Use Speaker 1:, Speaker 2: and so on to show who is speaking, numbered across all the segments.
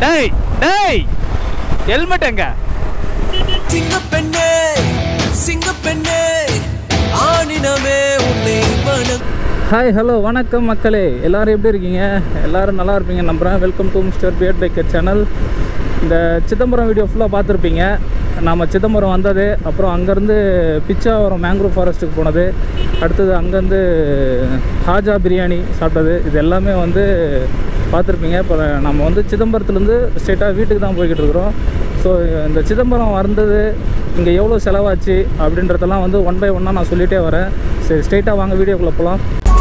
Speaker 1: டேய் டேய் ஹெல்மெட் எங்க
Speaker 2: சிங்கப்பெண்ணே சிங்கப்பெண்ணே ஆணினமே உன்னை வணக்கம்
Speaker 3: ஹாய் ஹலோ வணக்கம் மக்களே எல்லாரும் எப்படி இருக்கீங்க எல்லாரும் நல்லா இருப்பீங்க நம்புகிறேன் welcome to Mister Beard Biker channel இந்த சிதம்பரம் வீடியோ ஃபுல்லாக பார்த்துருப்பீங்க நாம் சிதம்பரம் வந்தது அப்புறம் அங்கேருந்து பிச்சாவரம் மேங்க்ரோவ் ஃபாரஸ்ட்டுக்கு போனது அடுத்தது அங்கேருந்து ஹாஜா பிரியாணி சாப்பிட்டது இது எல்லாமே வந்து பார்த்துருப்பீங்க இப்போ நம்ம வந்து சிதம்பரத்துலேருந்து ஸ்ட்ரெயிட்டாக வீட்டுக்கு தான் போய்கிட்டு இருக்கிறோம் ஸோ இந்த சிதம்பரம் வந்தது இங்கே எவ்வளோ செலவாச்சு அப்படின்றதெல்லாம் வந்து ஒன் பை ஒன்னாக நான் சொல்லிகிட்டே வரேன் சரி ஸ்ட்ரெயிட்டாக வாங்க வீடியோக்குள்ளே போகலாம்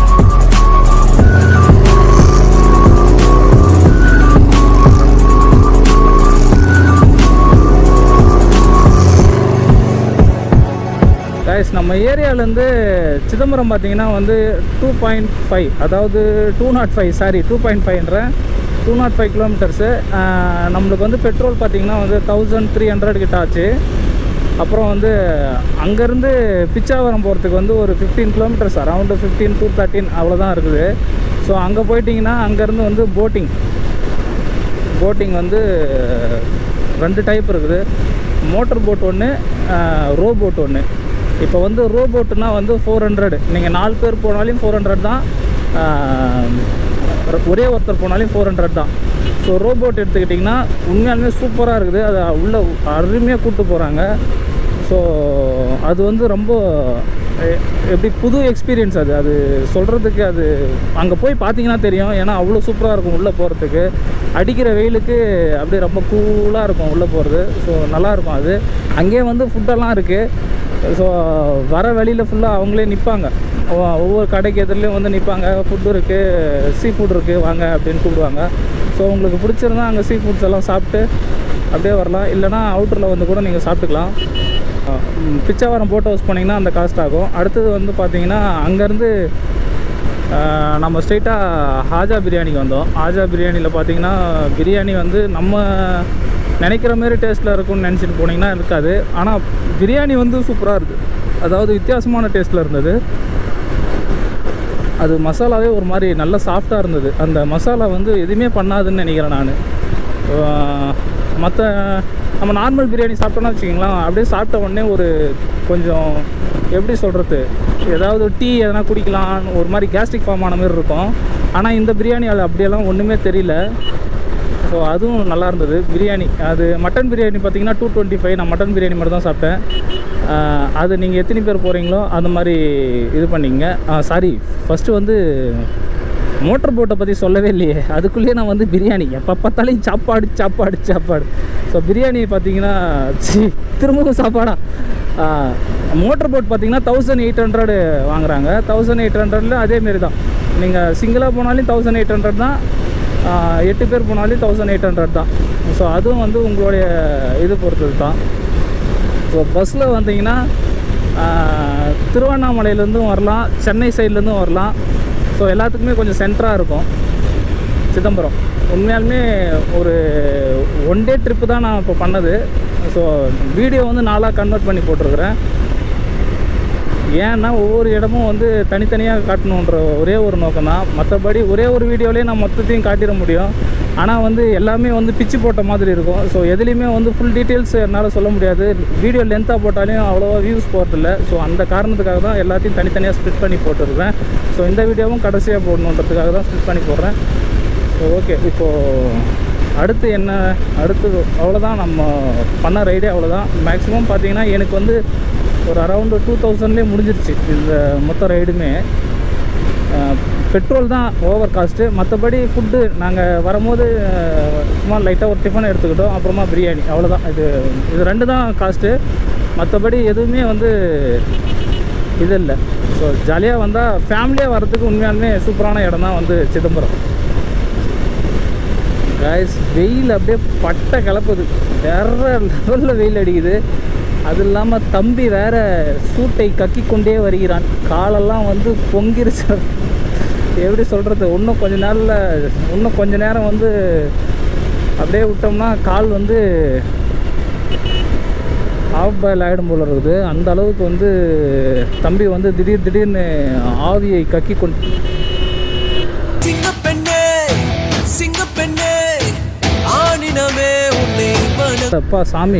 Speaker 3: கைஸ் நம்ம ஏரியாவிலேருந்து சிதம்பரம் பார்த்தீங்கன்னா வந்து டூ பாயிண்ட் ஃபைவ் அதாவது two naught five sorry two point ஃபைவ்ன்றேன் டூ நாட் ஃபைவ் கிலோமீட்டர்ஸு நம்மளுக்கு வந்து பெட்ரோல் பார்த்தீங்கன்னா வந்து தௌசண்ட் த்ரீ ஹண்ட்ரட் கிட்ட ஆச்சு அப்புறம் வந்து அங்கேருந்து பிச்சாவரம் போகிறதுக்கு வந்து ஒரு fifteen kilometres around fifteen to thirteen அவ்வளோதான் இருக்குது ஸோ அங்கே போயிட்டிங்கன்னா அங்கேருந்து வந்து போட்டிங் போட்டிங் வந்து ரெண்டு டைப் இருக்குது மோட்டர் போட் ஒன்று ரோ போட் ஒன்று இப்போ வந்து ரோ போட்டுனா வந்து ஃபோர் ஹண்ட்ரட் நீங்கள் நாலு பேர் போனாலும் ஃபோர் ஹண்ட்ரட் தான் ஆஹ், ஒரே ஒருத்தர் போனாலும் ஃபோர் ஹண்ட்ரட் தான் ஸோ ரோ போட் எடுத்துக்கிட்டிங்கன்னா உண்மையாலுமே சூப்பராக இருக்குது அது உள்ள அருமையாக கூப்பிட்டு போகிறாங்க ஸோ அது வந்து ரொம்ப எ- எப்படி புது எக்ஸ்பீரியன்ஸ் அது அது சொல்கிறதுக்கு அது அங்கே போய் பார்த்தீங்கன்னா தெரியும் ஏன்னா அவ்வளோ சூப்பராக இருக்கும் உள்ளே போகிறதுக்கு அடிக்கிற வெயிலுக்கு அப்படியே ரொம்ப கூலாக இருக்கும் உள்ளே போகிறது ஸோ நல்லாயிருக்கும் அது அங்கேயே வந்து ஃபுட்டெல்லாம் இருக்குது ஸோ வர வழியில் ஃபுல்லாக அவங்களே நிற்பாங்க ஒவ்வொரு கடைக்கு எதிரிலையும் வந்து நிற்பாங்க ஃபுட்டு இருக்குது சீ ஃபுட் இருக்குது வாங்க அப்படின்னு கூப்பிடுவாங்க ஸோ உங்களுக்கு பிடிச்சிருந்தா அங்கே சீ ஃபுட்ஸ் எல்லாம் சாப்பிட்டு அப்படியே வரலாம் இல்லைனா அவுட்டரில் வந்து கூட நீங்கள் சாப்பிட்டுக்கலாம் ம், பிச்சாவரம் போட் ஹவுஸ் போனீங்கன்னா அந்த காஸ்ட் ஆகும் அடுத்தது வந்து பார்த்தீங்கன்னா அங்கேருந்து நம்ம ஸ்ட்ரெயிட்டாக ஹாஜா பிரியாணிக்கு வந்தோம் ஹாஜா பிரியாணியில் பார்த்தீங்கன்னா பிரியாணி வந்து நம்ம நினைக்கிற மாதிரி டேஸ்ட்டில் இருக்கும்னு நினச்சிட்டு போனீங்கன்னா இருக்காது ஆனால் பிரியாணி வந்து சூப்பராக இருக்குது அதாவது வித்தியாசமான டேஸ்ட்டில் இருந்தது அது மசாலாவே ஒரு மாதிரி நல்ல சாஃப்டாக இருந்தது அந்த மசாலா வந்து எதுவுமே பண்ணாதுன்னு நினைக்கிறேன் நான் மற்ற நம்ம நார்மல் பிரியாணி சாப்பிட்டோம்னா வச்சுக்கிங்களேன் அப்படியே சாப்பிட்ட உடனே ஒரு கொஞ்சம் எப்படி சொல்கிறது ஏதாவது டீ எதனா குடிக்கலாம் ஒரு மாதிரி கேஸ்ட்ரிக் ஃபார்ம் ஆன மாதிரி இருக்கும் ஆனால் இந்த பிரியாணி அது அப்படியெல்லாம் ஒன்றுமே தெரியல ஸோ அதுவும் நல்லா இருந்தது பிரியாணி அது மட்டன் பிரியாணி பார்த்தீங்கன்னா டூ டுவெண்ட்டி ஃபைவ் நான் மட்டன் பிரியாணி மட்டும் தான் சாப்பிட்டேன் ஆஹ் அது நீங்கள் எத்தனை பேர் போகிறீங்களோ அந்த மாதிரி இது பண்ணிங்க சாரி ஃபஸ்ட்டு வந்து மோட்டர் போட்டை பற்றி சொல்லவே இல்லையே அதுக்குள்ளேயே நான் வந்து பிரியாணி எப்போ பார்த்தாலும் சாப்பாடு சாப்பாடு சாப்பாடு ஸோ பிரியாணி பார்த்தீங்கன்னா சி திரும்பவும் சாப்பாடா மோட்டர் போட் பார்த்தீங்கன்னா தௌசண்ட் எயிட் ஹண்ட்ரடு வாங்குறாங்க தௌசண்ட் எயிட் ஹண்ட்ரடில் அதேமாரி தான் நீங்கள் சிங்கிளாக போனாலும் தௌசண்ட் எயிட் ஹண்ட்ரட் தான் ஆஹ் எட்டு பேர் போனாலும் தௌசண்ட் எயிட் ஹண்ட்ரட் தான் ஸோ அதுவும் வந்து உங்களுடைய இது பொறுத்தது தான் ஸோ பஸ்ஸில் வந்தீங்கன்னா ஆஹ் திருவண்ணாமலையிலேருந்தும் வரலாம் சென்னை சைட்லேருந்தும் வரலாம் ஸோ எல்லாத்துக்குமே கொஞ்சம் சென்டராக இருக்கும் சிதம்பரம் உண்மையாலுமே ஒரு ஒன் டே ட்ரிப்பு தான் நான் இப்போ பண்ணது ஸோ வீடியோ வந்து நாளாக கன்வெர்ட் பண்ணி போட்டிருக்கிறேன் ஏன்னா ஒவ்வொரு இடமும் வந்து தனித்தனியாக காட்டணுன்ற ஒரே ஒரு நோக்கம் தான் மற்றபடி ஒரே ஒரு வீடியோலேயே நான் மொத்தத்தையும் காட்டிட முடியும் ஆனால் வந்து எல்லாமே வந்து பிச்சு போட்ட மாதிரி இருக்கும் ஸோ எதுலேயுமே வந்து ஃபுல் டீட்டெயில்ஸ் என்னால் சொல்ல முடியாது வீடியோ லென்த்தாக போட்டாலையும் அவ்வளோவா வியூஸ் போகிறதில்ல ஸோ அந்த காரணத்துக்காக தான் எல்லாத்தையும் தனித்தனியாக ஸ்ப்ளிட் பண்ணி போட்டுருக்கேன் ஸோ இந்த வீடியோவும் கடைசியாக போடணுன்றதுக்காக தான் ஸ்ப்ளிட் பண்ணி போடுறேன் ஸோ ஓகே இப்போது அடுத்து என்ன அடுத்து அவ்வளோதான் நம்ம பண்ண ரைடே அவ்வளோதான் மேக்ஸிமம் பார்த்தீங்கன்னா எனக்கு வந்து ஒரு அரௌண்டு டூ தௌசண்ட்லேயே முடிஞ்சிருச்சு இந்த மொத்த ரைடுமே பெட்ரோல் தான் ஓவர் காஸ்ட்டு மற்றபடி ஃபுட்டு நாங்கள் வரும்போது அஹ், சும்மா லைட்டாக ஒரு டிஃபன் எடுத்துக்கிட்டோம் அப்புறமா பிரியாணி அவ்வளோதான் இது இது ரெண்டு தான் காஸ்ட்டு மற்றபடி எதுவுமே வந்து இது இல்லை ஸோ ஜாலியாக வந்தால் ஃபேமிலியாக வர்றதுக்கு உண்மையாலுமே சூப்பரான இடம் தான் வந்து சிதம்பரம் கைஸ் வெயில் அப்படியே பட்டை கிளப்புது வேற லெவலில் வெயில் அடிக்குது அது இல்லாமல் தம்பி வேற சூட்டை கக்கி கொண்டே வருகிறான் காலெல்லாம் வந்து பொங்கிருச்சு எப்படி சொல்கிறது இன்னும் கொஞ்ச நேரில் இன்னும் கொஞ்ச நேரம் வந்து அப்படியே விட்டோம்னா கால் வந்து ஆஃப் பாயில் ஆகிடும் போல இருக்குது அந்த அளவுக்கு வந்து தம்பி வந்து திடீர் திடீர்னு ஆவியை கக்கி கொண்டு
Speaker 2: சிங்கப்பெண்ணே சிங்கப்பெண்ணே ஆணின
Speaker 3: அப்பா சாமி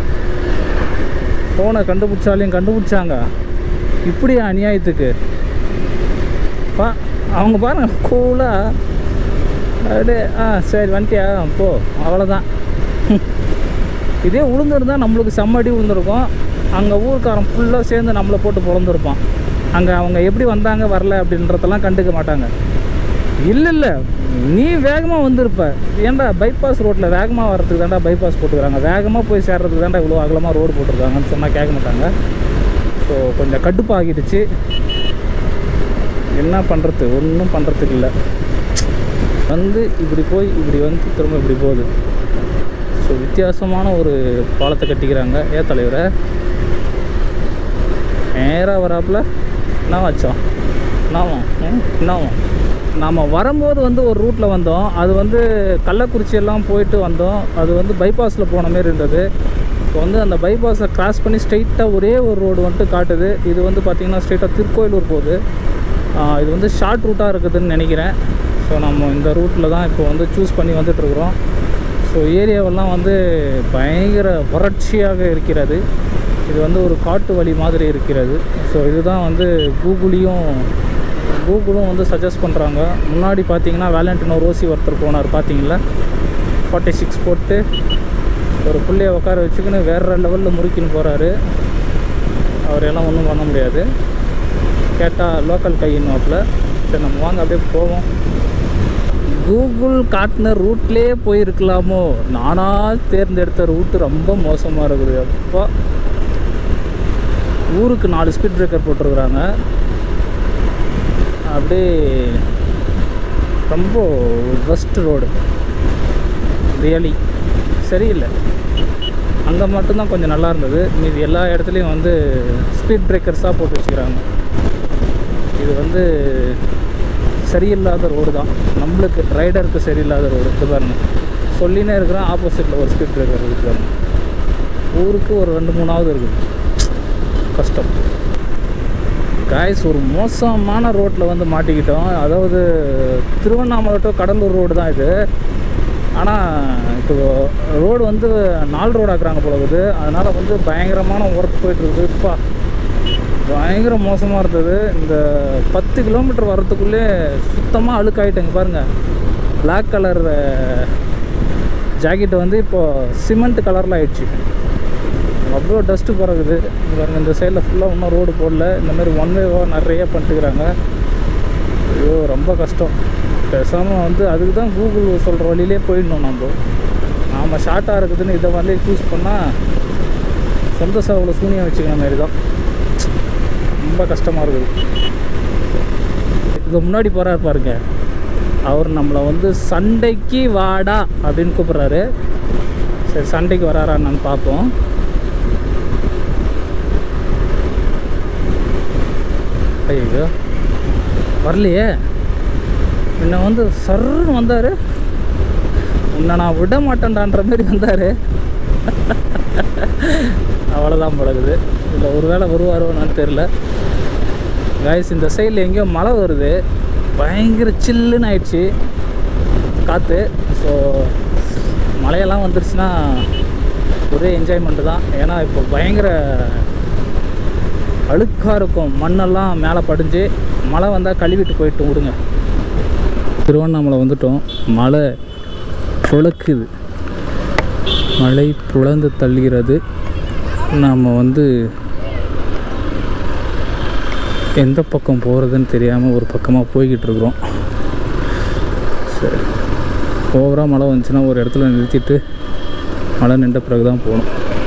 Speaker 3: ஃபோனை கண்டுபிடிச்சாலையும் கண்டுபிடிச்சாங்க இப்படி அநியாயத்துக்கு பா அவங்க பாருங்க கூலாக அப்படியே ஆ சரி வந்துட்டியா போ அவ்வளோதான் இதே உளுந்துருந்தால் நம்மளுக்கு செம்மடி விழுந்திருக்கும் அங்கே ஊர்க்காரன் ஃபுல்லாக சேர்ந்து நம்மளை போட்டு பிறந்திருப்பான் அங்கே அவங்க எப்படி வந்தாங்க வரல அப்படின்றதெல்லாம் கண்டுக்க மாட்டாங்க இல்லை இல்லை நீ வேகமாக வந்திருப்ப ஏன்டா பைபாஸ் ரோட்டில் வேகமாக வர்றதுக்கு தான்டா பைபாஸ் போட்டுக்கிறாங்க வேகமாக போய் சேர்றதுக்கு தான்டா இவ்வளோ அகலமாக ரோடு போட்டிருக்காங்கன்னு சொன்னால் கேட்க மாட்டாங்க ஸோ கொஞ்சம் கடுப்பாகிடுச்சு என்ன பண்ணுறது ஒன்றும் பண்ணுறதுக்கு இல்லை வந்து இப்படி போய் இப்படி வந்து திரும்ப இப்படி போகுது ஸோ வித்தியாசமான ஒரு பாலத்தை கட்டிக்கிறாங்க ஏன் தலைவரை நேராக வராப்புல என்ன வச்சோம் என்னாவும் என்னாவும் நாம் வரும்போது வந்து ஒரு ரூட்டில் வந்தோம் அது வந்து கள்ளக்குறிச்சி எல்லாம் போயிட்டு வந்தோம் அது வந்து பைபாஸில் போன மாரி இருந்தது இப்போ வந்து அந்த பைபாஸை கிராஸ் பண்ணி ஸ்ட்ரைட்டாக ஒரே ஒரு ரோடு வந்துட்டு காட்டுது இது வந்து பார்த்திங்கன்னா ஸ்ட்ரைட்டாக திருக்கோயிலூர் போகுது ஆஹ் இது வந்து ஷார்ட் ரூட்டாக இருக்குதுன்னு நினைக்கிறேன் ஸோ நம்ம இந்த ரூட்டில் தான் இப்போ வந்து சூஸ் பண்ணி வந்துட்டுருக்குறோம் ஸோ ஏரியாவெல்லாம் வந்து பயங்கர வறட்சியாக இருக்கிறது இது வந்து ஒரு காட்டு வழி மாதிரி இருக்கிறது ஸோ இதுதான் வந்து கூகுளையும் கூகுளும் வந்து சஜஸ்ட் பண்ணுறாங்க முன்னாடி பார்த்தீங்கன்னா வேலண்டினோ ரோசி ஒருத்தர் போனார் பார்த்தீங்களா ஃபார்ட்டி சிக்ஸ் போட்டு ஒரு புள்ளைய உட்கார வச்சுக்கின்னு வேறு லெவலில் முறுக்கின்னு போகிறாரு அவரையெல்லாம் ஒன்றும் பண்ண முடியாது கேட்டால் லோக்கல் கையின்வாப்பில் சரி நம்ம வாங்க அப்படியே போவோம் கூகுள் காட்டின ரூட்லேயே போயிருக்கலாமோ நானாக தேர்ந்தெடுத்த ரூட்டு ரொம்ப மோசமாக இருக்குது அப்போ ஊருக்கு நாலு ஸ்பீட் பிரேக்கர் போட்டிருக்குறாங்க அப்படியே ரொம்ப பெஸ்ட் ரோடு ரியலி சரியில்லை அங்கே மட்டும்தான் கொஞ்சம் நல்லா இருந்தது மீதி எல்லா இடத்துலையும் வந்து ஸ்பீட் பிரேக்கர்ஸாக போட்டு வச்சுக்கிறாங்க இது வந்து சரியில்லாத ரோடு தான் நம்மளுக்கு ரைடருக்கு சரியில்லாத ரோடு இது பாருங்க சொல்லினே இருக்கிறேன் ஆப்போசிட்டில் ஒரு ஸ்பீட் பிரேக்கர் இருக்கிறாங்க ஊருக்கு ஒரு ரெண்டு மூணாவது இருக்குது கஷ்டம் காய்ஸ் ஒரு மோசமான ரோட்டில் வந்து மாட்டிக்கிட்டோம் அதாவது திருவண்ணாமலை டு கடலூர் ரோடு தான் இது ஆனால் இப்போ ரோடு வந்து நாலு ரோடு ஆக்குறாங்க போல இருக்குது அதனால் வந்து பயங்கரமான ஒர்க் போயிட்டுருக்குது இப்போ பயங்கர மோசமாக இருந்தது இந்த பத்து கிலோமீட்டர் வர்றதுக்குள்ளே சுத்தமாக அழுக்காயிட்டேங்க பாருங்கள் Black கலர் ஜாக்கெட் வந்து இப்போது சிமெண்ட் கலரில் ஆயிடுச்சு அவ்வளோ டஸ்ட்டு பறக்குது இங்க பாருங்க இந்த சைடில் ஃபுல்லாக இன்னும் ரோடு போடல இந்த மாதிரி ஒன் வேவாக நிறைய பண்ணிட்டுக்கிறாங்க ஐயோ ரொம்ப கஷ்டம் பேசாமல் வந்து அதுக்கு தான் கூகுள் சொல்கிற வழியிலே போயிடணும் நம்ம நாம் ஷார்ட்டாக இருக்குதுன்னு இதை வந்து சூஸ் பண்ணால் சொந்த செலவில் சூனியம் வச்சுக்கிற மாதிரி தான் ரொம்ப கஷ்டமாக இருக்குது இதுக்கு முன்னாடி போகிறாரு பாருங்க அவர் நம்மளை வந்து சண்டைக்கு வாடா அப்படின்னு கூப்பிட்றாரு சரி சண்டைக்கு வராரான்னு பார்ப்போம் ஐயோ வரலையே என்னை வந்து சர்ன்னு வந்தார் உன்னை நான் விட மாட்டேன்டான்ற மாதிரி வந்தார் அவ்வளோதான் பழகுது இல்லை ஒரு வேளை வருவாரோன்னு தெரில காய்ஸ் இந்த சைடில் எங்கேயோ மழை வருது பயங்கர சில்லுன்னு ஆயிடுச்சு காற்று ஸோ மழையெல்லாம் வந்துருச்சுன்னா ஒரே என்ஜாய்மெண்ட்டு தான் ஏன்னா இப்போ பயங்கர அழுக்காக இருக்கும் மண்ணெல்லாம் மேலே படிஞ்சு மழை வந்தால் கழுவிட்டு போயிட்டு விடுங்க திருவண்ணாமலை வந்துட்டோம் மழை புழக்குது மழை புலந்து தள்ளுகிறது நாம் வந்து எந்த பக்கம் போகிறதுன்னு தெரியாமல் ஒரு பக்கமாக போய்கிட்டு இருக்கிறோம் சரி ஓவராக மழை வந்துச்சுன்னா ஒரு இடத்துல நிறுத்திட்டு மழை நின்ற பிறகு தான் போகணும்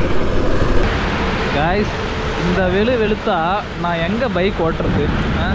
Speaker 1: காய்ஸ் இந்த வெளு வெளுத்தா நான் எங்கே பைக் ஓட்டுறது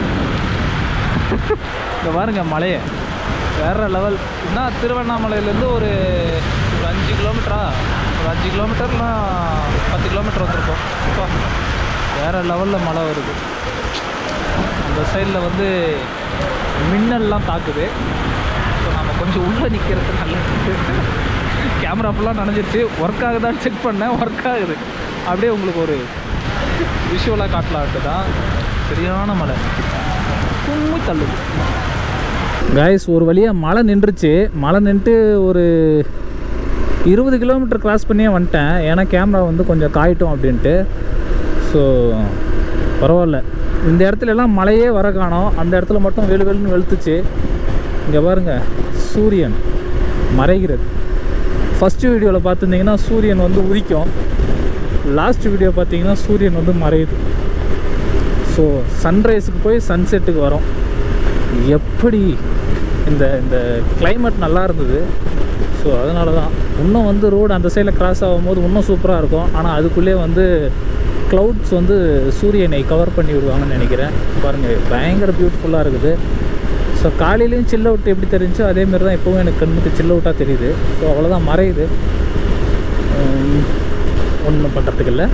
Speaker 1: இந்த பாருங்க மலையை வேற லெவல் என்ன திருவண்ணாமலையிலேருந்து ஒரு ஒரு அஞ்சு கிலோமீட்டரா ஒரு அஞ்சு கிலோமீட்டர்னா பத்து கிலோமீட்டர் வந்திருக்கோம் அப்பா வேற லெவலில் மழை வருது அந்த சைடில் வந்து மின்னல்லாம் தாக்குது ஸோ நம்ம கொஞ்சம் உள்ளே நிற்கிறது நல்லது கேமரா ஃபுல்லாக நனைஞ்சிருச்சு ஒர்க் ஆகுதான்னு செக் பண்ணேன் ஒர்க் ஆகுது அப்படியே உங்களுக்கு ஒரு விஷுவலாக காட்டலான்ட்டு தான் சரியான மழை கும்மி தள்ளுது
Speaker 3: காய்ஸ் ஒரு வழியாக மழை நின்றுச்சு மழை நின்றுட்டு ஒரு இருபது கிலோமீட்டர் கிராஸ் பண்ணியே வந்துட்டேன் ஏன்னா கேமரா வந்து கொஞ்சம் காயட்டும் அப்படின்ட்டு ஸோ பரவாயில்ல இந்த இடத்துல எல்லாம் மழையே வர காணோம் அந்த இடத்துல மட்டும் வெளு வெளுன்னு வெளுத்துச்சு இங்கே பாருங்க சூரியன் மறைகிறது ஃபஸ்ட்டு வீடியோவில் பார்த்துருந்தீங்கன்னா சூரியன் வந்து உதிக்கும் லாஸ்ட் வீடியோ பார்த்தீங்கன்னா சூரியன் வந்து மறையுது ஸோ சன்ரைஸுக்கு போய் சன்செட்டுக்கு வரோம் எப்படி இந்த இந்த climate நல்லா இருந்தது ஸோ அதனால தான் இன்னும் வந்து ரோடு அந்த சைடில் கிராஸ் ஆகும்போது இன்னும் சூப்பராக இருக்கும் ஆனால் அதுக்குள்ளே வந்து க்ளவுட்ஸ் வந்து சூரியனை கவர் பண்ணி விடுவாங்கன்னு நினைக்கிறேன் பாருங்கள் பயங்கர பியூட்டிஃபுல்லாக இருக்குது ஸோ காலையிலையும் சில்ல அவுட் எப்படி தெரிஞ்சோ அதேமாரி தான் இப்போவும் எனக்கு கண்ணுக்கு சில்ல அவுட்டாக தெரியுது ஸோ அவ்வளோதான் மறையுது ஒன்றும் பண்ணுறதுக்கு இல்லை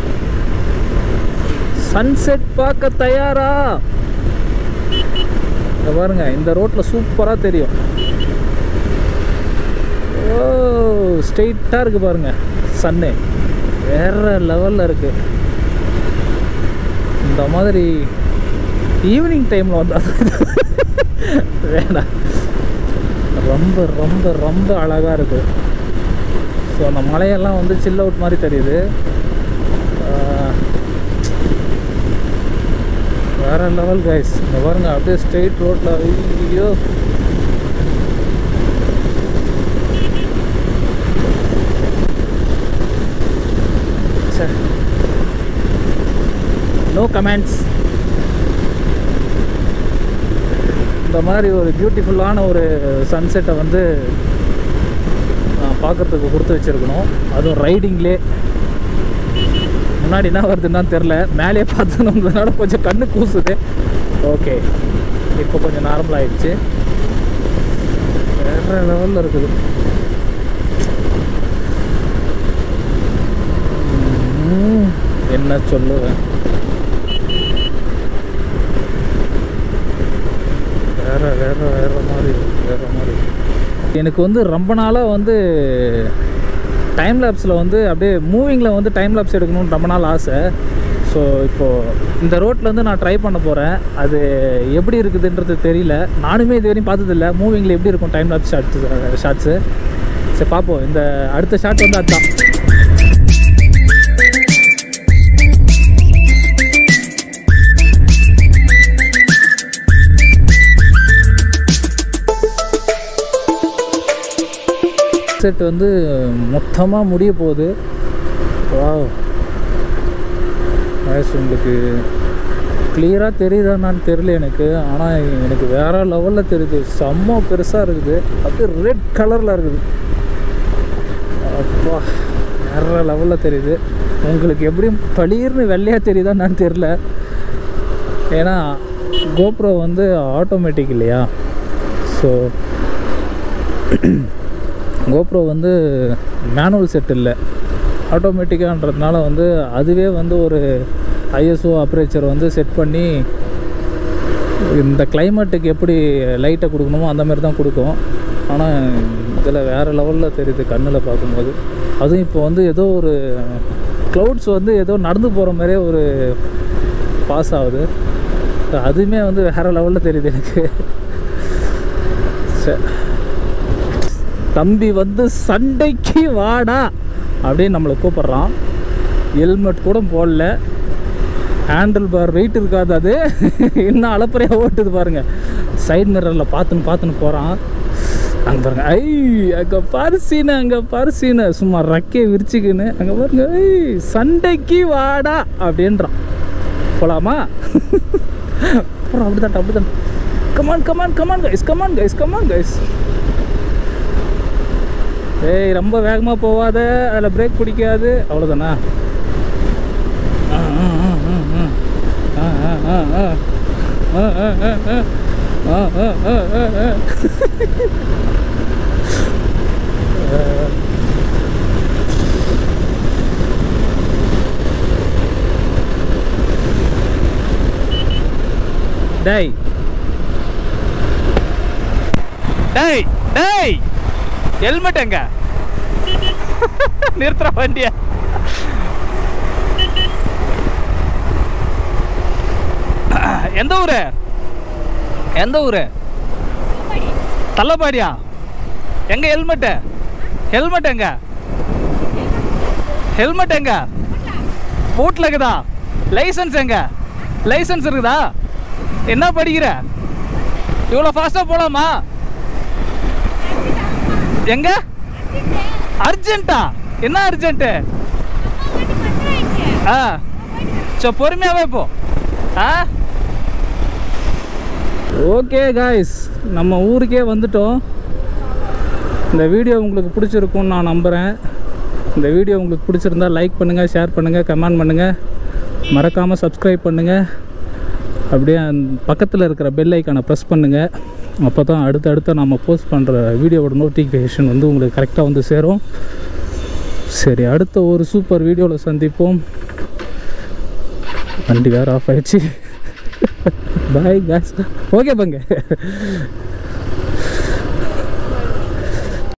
Speaker 3: சன்செட் பார்க்க தயாரா இங்க பாருங்க இந்த ரோட்டில் சூப்பராக தெரியும் ஓ ஸ்ட்ரெயிட்டாக இருக்கு பாருங்க சன்னு வேற லெவலில் இருக்கு இந்த மாதிரி ஈவினிங் டைமில் வந்து வேணாம் ரொம்ப ரொம்ப ரொம்ப அழகாக இருக்கு ஸோ அந்த மலையெல்லாம் வந்து சில் அவுட் மாதிரி தெரியுது ஆஹ், வேற லெவல் கைஸ் இங்க பாருங்க அப்படியே ஸ்ட்ரெயிட் ரோட்ல ஐயோ நோ கமெண்ட்ஸ் இந்த மாதிரி ஒரு பியூட்டிஃபுல்லான ஒரு சன்செட்டை வந்து பார்க்குறதுக்கு கொடுத்து வச்சுருக்கணும் அதுவும் ரைடிங்லே முன்னாடி என்ன வருதுன்னு தெரில மேலே பார்த்துனதுனால கொஞ்சம் கண்ணு கூசுது ஓகே இப்போ கொஞ்சம் நார்மல் ஆயிடுச்சு வேற லெவலில் இருக்குது உம், என்ன சொல்லுவேன் வேற வேற வேற மாதிரி இருக்கு, வேற மாதிரி இருக்கு. எனக்கு வந்து ரொம்ப நாளாக வந்து டைம் லேப்ஸில் வந்து அப்படியே மூவிங்கில் வந்து டைம் லேப்ஸ் எடுக்கணும்னு ரொம்ப நாள் ஆசை ஸோ இப்போது இந்த ரோட்லேருந்து நான் ட்ரை பண்ண போகிறேன் அது எப்படி இருக்குதுன்றது தெரியல நானுமே இது வரையும் பார்த்ததில்ல மூவிங்கில் எப்படி இருக்கும் டைம் லேப்ஸ் ஷாட்ஸ் ஷாட்ஸு சரி பார்ப்போம் இந்த அடுத்த ஷாட் வந்து அதுதான் செட் வந்து மொத்தமாக முடிய போகுது வாவ் வயசு உங்களுக்கு கிளியராக தெரியுதான்னு தெரியல எனக்கு ஆனால் எனக்கு வேற லெவலில் தெரியுது செம்ம பெருசாக இருக்குது அப்படியே ரெட் கலரில் இருக்குது அப்பா வேற லெவலில் தெரியுது உங்களுக்கு எப்படியும் பளீர்னு வெள்ளையாக தெரியுதான்னு தெரில ஏன்னா கோப்ரோ வந்து ஆட்டோமேட்டிக் இல்லையா ஸோ கோப்ரோ வந்து மேனுவல் செட் இல்லை ஆட்டோமேட்டிக்கான்றதுனால வந்து அதுவே வந்து ஒரு ஐஎஸ்ஓ அப்ரேச்சர் வந்து செட் பண்ணி இந்த கிளைமேட்டுக்கு எப்படி லைட்டை கொடுக்கணுமோ அந்த மாதிரி தான் கொடுக்கும் ஆனால் இதில் வேறு லெவலில் தெரியுது கண்ணில் பார்க்கும்போது அதுவும் இப்போ வந்து ஏதோ ஒரு க்ளவுட்ஸ் வந்து ஏதோ நடந்து போகிற மாதிரியே ஒரு பாஸ் ஆகுது அதுவுமே வந்து வேறு லெவலில் தெரியுது எனக்கு சரி தம்பி வந்து சண்டைக்கு வாடா அப்படின்னு நம்மளை கூப்பிட்றான் ஹெல்மெட் கூட போடல ஹேண்டில் பார் வெயிட் இருக்காது அது இன்னும் அளப்பறையாக ஓட்டுது பாருங்க சைடு மிரரில் பார்த்துன்னு பார்த்துன்னு போகிறான் அங்கே பாருங்க ஐ அங்கே பரிசீனு அங்கே பரிசீனு சும்மா ரக்கையை விரிச்சுக்கின்னு அங்கே பாருங்க ஐ சண்டைக்கு வாடா அப்படின்றான் போலாமா அப்புறம் அப்படிதான் அப்படிதான் come on come on come on guys come on guys come on guys ஏய் ரொம்ப வேகமாக போகாத அதில் பிரேக் பிடிக்காது அவ்வளோதானா ஆ, ஆ, ஆ, ஆ, ஆ. ஆ, ஆ, ஆ, ஆ. ஆ, ஆ, ஆ, ஆ. ஆ, ஆ, ஆ, ஆ, ஆ. டேய் டேய் டேய் ஹெல்மெட் எங்க நிறுத்துற வண்டிய எந்த ஊரு எந்த ஊரு தள்ளப்பாடியா எங்க ஹெல்மெட்டு
Speaker 1: ஹெல்மெட் எங்க ஹெல்மெட் எங்க பூட்டில் இருக்குதா லைசன்ஸ் எங்க லைசன்ஸ் இருக்குதா என்ன படிக்கிற இவ்வளோ ஃபாஸ்ட்டாக போகலாமா எங்க அர்ஜென்ட்டா என்ன அர்ஜென்ட்டு ஆ சோ பொறுமையாவே போ ஆ
Speaker 3: ஓகே காய்ஸ் நம்ம ஊருக்கே வந்துட்டோம் இந்த வீடியோ உங்களுக்கு பிடிச்சிருக்கும்னு நான் நம்புகிறேன் இந்த வீடியோ உங்களுக்கு பிடிச்சிருந்தா லைக் பண்ணுங்கள் ஷேர் பண்ணுங்கள் கமெண்ட் பண்ணுங்கள் மறக்காமல் சப்ஸ்கிரைப் பண்ணுங்கள் அப்படியே அந்த பக்கத்தில் இருக்கிற பெல் ஐக்கானை ப்ரெஸ் பண்ணுங்கள் அப்போ தான் அடுத்தடுத்து நம்ம போஸ்ட் பண்ணுற வீடியோவோட நோட்டிஃபிகேஷன் வந்து உங்களுக்கு கரெக்டாக வந்து சேரும் சரி அடுத்த ஒரு சூப்பர் வீடியோவில் சந்திப்போம் வண்டி வேறு ஆஃப் ஆயிடுச்சு பாய் காஸ் ஓகே பங்க